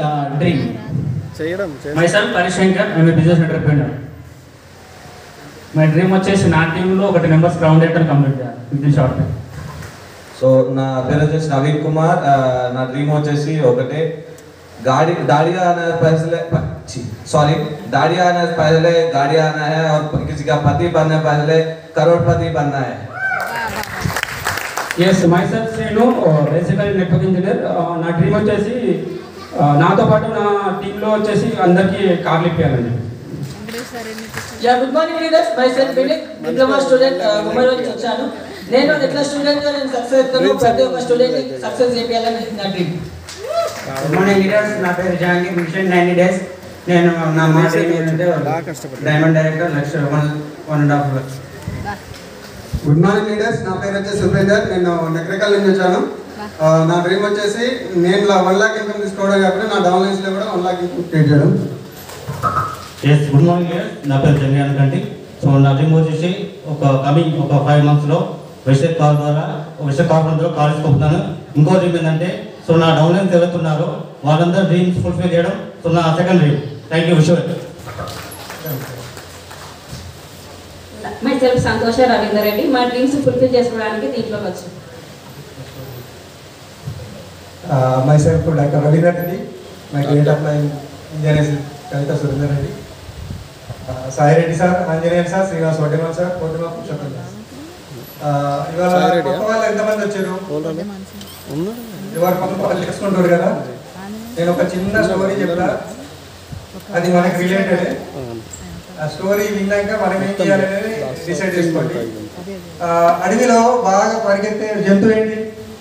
Dream చేయడం my self Harishankar I'm business entrepreneur my dream వచ్చేసి నా టీంలో ఒకటి మెంబర్స్ గ్రౌండ్ ఎయిటర్ కంప్లీట్ చేయాలి విత్ షార్ట్ టైం సో నా పేరు వచ్చేసి నవీన్ కుమార్ ఆ, నా డ్రీమ్ వచ్చేసి ఒకటే गाड़ी दाढ़ी आना है पहले सॉरी दाढ़ी आना है पहले गाड़ी आना है और किसी का पति बनना है पहले करोड़पति बनना है ఎస్ మై సెల్ఫ్ నేను బేసికలీ నెట్వర్క్ ఇంజనీర్ నా డ్రీమ్ వచ్చేసి ఆ, నాతో పాటు నా టీంలో వచ్చేసి అందరికీ కార్లు ఇప్పించాలని yeah good morning leaders my self Vinik diploma student Mumbai నుంచి వచ్చాను నేను ఎట్లా స్టూడెంట్ గా నేను సక్సెస్ అవుతాను ప్రతి ఒక్క స్టూడెంట్ సక్సెస్ చేయాలని నా డ్రీమ్ గుడ్ మార్నింగ్ లీడర్స్ నా పేరు జహాంగీర్ మిషన్ నైన్టీ డేస్ నేను నా మా డ్రీమ్ ఏంటంటే diamond director lakh one one and half lakh good morning leaders నా పేరు వచ్చేసి సురేందర్ నేను నగరికల్ నుంచి వచ్చాను ఆ, నా డ్రీమ్ వచ్చేసి నేను వన్ లాక్ ఇన్కమ్ తీసుకోవడం కాకుండా నా డౌన్లైన్స్ లో కూడా వన్ లాక్ ఇన్కమ్ క్రియేట్ చేయడం ఎస్ గుడ్ మార్నింగ్ నా పేరు జంగాన్ కంటి సో నా డ్రీమ్ వచ్చేసి ఒక కమింగ్ ఒక ఫైవ్ మంత్స్లో విషయ్ కాల్ ద్వారా విషయ్ కాన్ఫరెన్స్లో కాలేజ్ పంపుతాను ఇంకో డ్రీమ్ ఏంటంటే సో నా డౌన్లైన్స్ ఎవరైతే ఉన్నారో వాళ్ళందరూ డ్రీమ్స్ ఫుల్ఫిల్ చేయడం సో నా second dream thank you wish my self Santosha Ravinder Reddy మా డ్రీమ్స్ ఫుల్ఫిల్ చేసుకోవడానికి దీంట్లోకి వచ్చాను my self doctor Ravinder Reddy my great apply engineer Kavitha Surender Reddy Sai Reddy sir Anjaneyan sir Srinivas Vaddeman sir కోటిమా పురుషోత్తం సార్ ఆ, ఇవాళ సాయి రెడ్డి? కొత్త వాళ్ళు ఎంతమంది వచ్చారు ఎవరు పనులు వాళ్ళు చేసుకుంటారు కదా నేను ఒక చిన్న స్టోరీ చెప్తా అది మనకి రిలేటెడ్ ఆ స్టోరీ విన్నాక మనం ఏం చేయాలనేది డిసైడ్ చేసుకోండి ఆ, అడవిలో బాగా పరిగెత్తే జంతువు ఏంటి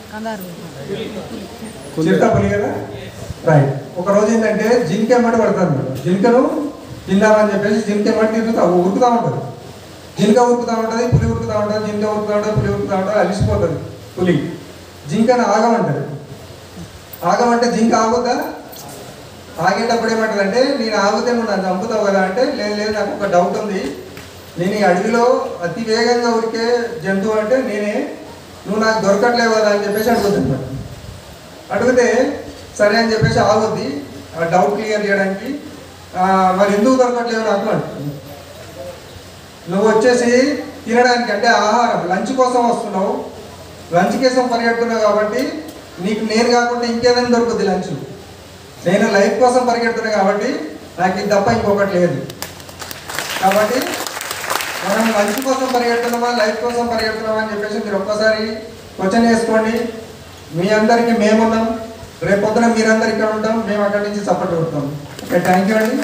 చిరుత పులి కదా రైట్ ఒక రోజు ఏంటంటే జింక ఎమ్మటి పడతారు మేడం జింకను తిందామని చెప్పేసి జింక ఎమ్మటి తిరుగుతా ఉరుకుతా ఉంటుంది జింక ఉరుకుతా ఉంటుంది పులి ఉరుకుతా ఉంటుంది జింక ఉరుకుతా ఉంటుంది పులి ఉరుకుతా ఉంటుంది అలిసిపోతుంది పులి జింకను ఆగమంటది ఆగమంటే జింక ఆగుద్దా ఆగేటప్పుడు ఏమంటదంటే నేను ఆగితే నువ్వు నన్ను చంపుతావు కదా అంటే లేదు లేదు నాకు ఒక డౌట్ ఉంది నేను ఈ అడవిలో అతి వేగంగా ఉరికే జంతువు అంటే నేనే నువ్వు నాకు దొరకట్లేవు కదా అని చెప్పేసి అడుగుతుంది అడిగితే సరే అని చెప్పేసి ఆగుద్ది ఆ డౌట్ క్లియర్ చేయడానికి ఆ, మరి ఎందుకు దొరకట్లేవు నాకు అంటుంది నువ్వు వచ్చేసి తినడానికి అంటే ఆహారం లంచ్ కోసం వస్తున్నావు లంచ్ కోసం పరిగెడుతున్నావు కాబట్టి నీకు నేను కాకుండా ఇంకేదైనా దొరుకుద్ది లంచ్ నేను లైఫ్ కోసం పరిగెడుతున్నా కాబట్టి నాకు ఇది తప్ప ఇంకొకటి లేదు కాబట్టి మనం లంచ్ కోసం పరిగెడుతున్నామా లైఫ్ కోసం పరిగెడుతున్నామా అని చెప్పేసి మీరు ఒక్కసారి క్వశ్చన్ వేసుకోండి మీ అందరికీ మేమున్నాం రేపు పొద్దున మీరందరు ఇక్కడ ఉంటాం మేము అక్కడి నుంచి సపోర్ట్ కొడతాం ఓకే థ్యాంక్ యూ అండి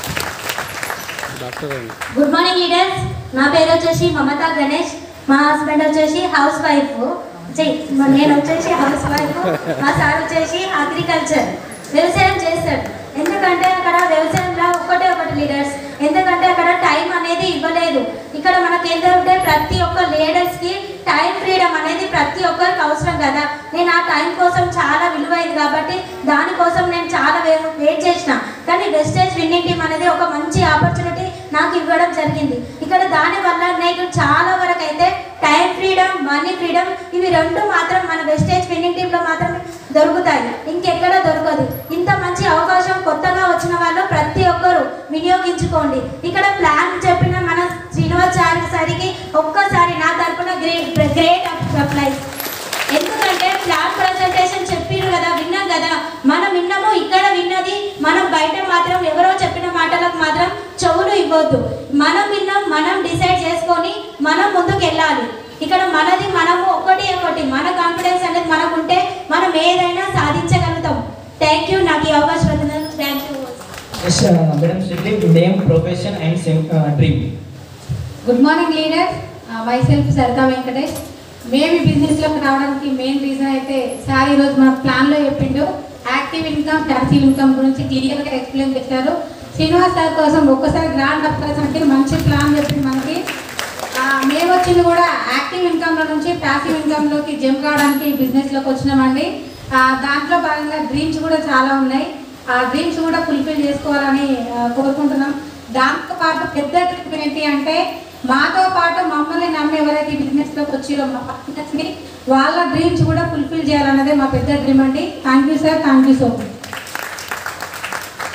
డాక్టర్ అండి గుడ్ మార్నింగ్ లీడర్స్ నా పేరు వచ్చేసి మమతా గణేష్ మా హస్బెండ్ వచ్చేసి హౌస్ వైఫ్ నేను వచ్చేసి హౌస్ వైఫ్ మా సార్ వచ్చేసి అగ్రికల్చర్ వ్యవసాయం చేస్తాడు ఎందుకంటే అక్కడ వ్యవసాయంలో ఒకటే ఒకటి లీడర్స్ ఎందుకంటే అక్కడ టైం అనేది ఇవ్వలేదు ఇక్కడ మనకి ఏంటంటే ప్రతి ఒక్క లీడర్స్కి టైం ఫ్రీడమ్ అనేది ప్రతి ఒక్కరికి అవసరం కదా నేను ఆ టైం కోసం చాలా విలువైంది కాబట్టి దానికోసం నేను చాలా వే- వెయిట్ చేసిన కానీ వెస్టేజ్ విన్నింగ్ టీమ్ అనేది ఒక మంచి ఆపర్చునిటీ నాకు ఇవ్వడం జరిగింది ఇక్కడ దాని వల్ల నేను చాలా వరకు అయితే టైం ఫ్రీడమ్ మనీ ఫ్రీడమ్ ఇవి రెండు మాత్రం మన వెస్టేజ్ విన్నింగ్ టీంలో మాత్రమే దొరుకుతాయి ఇంకెక్కడ దొరకదు ఇంత మంచి అవకాశం కొత్తగా వచ్చిన వాళ్ళు ప్రతి ఒక్కరు వినియోగించుకోండి ఇక్కడ ప్లాన్ చెప్పిన మన శ్రీనివాస్ చారి సారికి ఒక్కసారి నా తరపున గ్రేట్ గ్రేట్ అప్లైస్ ఎందుకంటే ప్లాన్ ప్రజెంటేషన్ చెప్పిరు కదా విన్నాం కదా మనం విన్నాము ఇక్కడ విన్నది మనం బయట మాత్రం ఎవరో చెప్పిన మాటలకు మాత్రం చెవులు ఇవ్వద్దు మనం విన్నాం మనం డిసైడ్ చేసుకొని మనం ముందుకు వెళ్ళాలి ఇక్కడ మనది మనము ఒకటి ఒకటి మన కాన్ఫిడెన్స్ అనేది మనకు ఉంటే మనం ఏదైనా సాధించగలుగుతాం థ్యాంక్ యూ నాకు ఈ అవకాశం ఇచ్చినందుకు థ్యాంక్ యూ ఎస్ మేడం సిడ్లింగ్ name profession and dream good morning leaders my self Saritha Venkatesh మేము ఈ బిజినెస్లోకి రావడానికి మెయిన్ రీజన్ అయితే సార్ ఈరోజు మన ప్లాన్లో చెప్పిండు యాక్టివ్ ఇన్కమ్ ప్యాసివ్ ఇన్కమ్ గురించి క్లియర్గా ఎక్స్ప్లెయిన్ చేశారు శ్రీనివాస్ సార్ కోసం ఒక్కసారి గ్రాండ్ అప్లైస్ అంటే మంచి ప్లాన్ చెప్పింది మనకి ఆ, మేము వచ్చింది కూడా యాక్టివ్ ఇన్కమ్లో నుంచి ప్యాసివ్ ఇన్కమ్లోకి జంప్ కావడానికి ఈ బిజినెస్లోకి వచ్చినామండి ఆ, దాంట్లో భాగంగా డ్రీమ్స్ కూడా చాలా ఉన్నాయి ఆ డ్రీమ్స్ కూడా ఫుల్ఫిల్ చేసుకోవాలని ఆ, కోరుకుంటున్నాం దాంతో పాటు పెద్ద డ్రీమ్ ఏంటి అంటే మాతో పాటు మమ్మల్ని నమ్మి ఎవరైతే ఈ బిజినెస్లోకి వచ్చిరో మా పార్ట్నర్స్ని వాళ్ళ డ్రీమ్స్ కూడా ఫుల్ఫిల్ చేయాలన్నదే మా పెద్ద డ్రీమ్ అండి thank you sir thank you so much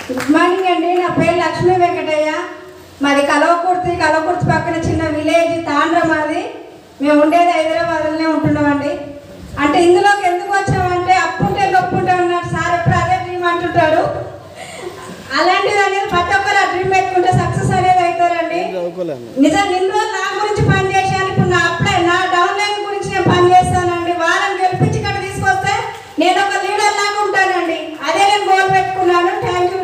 good morning అండి నా పేరు లక్ష్మీ వెంకటయ్య మాది కలవకుర్తి కలవకుర్తి పక్కన చిన్న విలేజ్ తాండ్ర మాది మేము ఉండేది హైదరాబాద్లోనే ఉంటున్నామండి అంటే ఇందులోకి ఎందుకు వచ్చామంటే అప్పుంటే గొప్పుంటే ఉన్నాడు సార్ ఎప్పుడు అదే డ్రీమ్ అంటుంటాడు అలాంటిది అనేది ప్రతి ఒక్కరు ఆ డ్రీమ్ పెట్టుకుంటే సక్సెస్ అనేది అవుతారండి నిజం ఇన్ని రోజులు నా గురించి పని చేశాను ఇప్పుడు నా అప్లై నా డౌన్ లైన్ గురించి నేను పని చేస్తానండి వాళ్ళని గెలిపించి ఇక్కడ తీసుకొస్తే నేను ఒక లీడర్ లాగా ఉంటానండి అదే నేను గోల్ పెట్టుకున్నాను థ్యాంక్ యూ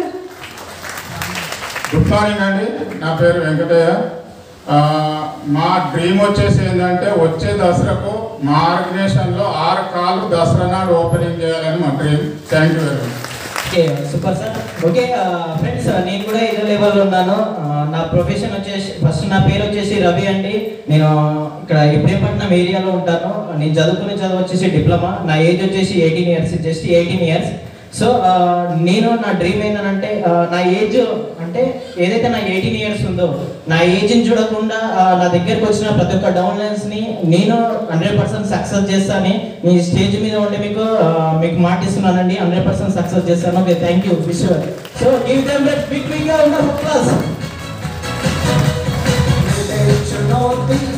గుడ్ మార్నింగ్ అండి నా పేరు వెంకటయ్య ఆ, మా డ్రీమ్ వచ్చేసి ఏంటంటే వచ్చే దసరాకు మా ఆర్గనైజేషన్లో ఆరు కాళ్ళు దసరా నాడు ఓపెనింగ్ చేయాలని మా dream thank you very much okay super sir okay friends నేను కూడా ఇదే లెవెల్లో ఉన్నాను ఆ, నా ప్రొఫెషన్ వచ్చేసి ఫస్ట్ నా పేరు వచ్చేసి రవి అండి నేను ఇక్కడ ఇబ్రహీంపట్నం ఏరియాలో ఉంటాను నేను చదువుకునే చదువు వచ్చేసి డిప్లొమా నా ఏజ్ వచ్చేసి eighteen years just eighteen years so నేను నా డ్రీమ్ ఏంటంటే ఆ, నా ఏజ్ అంటే ఏదైతే నా ఎయిటీన్ ఇయర్స్ ఉందో నా ఏజ్ని చూడకుండా ఆ, నా దగ్గరకు వచ్చిన ప్రతి ఒక్క డౌన్లైన్స్ని నేను హండ్రెడ్ పర్సెంట్ సక్సెస్ చేస్తాను మీ స్టేజ్ మీద ఉండి మీకు ఆ, మీకు మాటిస్తున్నానండి హండ్రెడ్ పర్సెంట్ సక్సెస్ చేస్తాను okay thank you wish so give them big big ఉన్న క్లాస్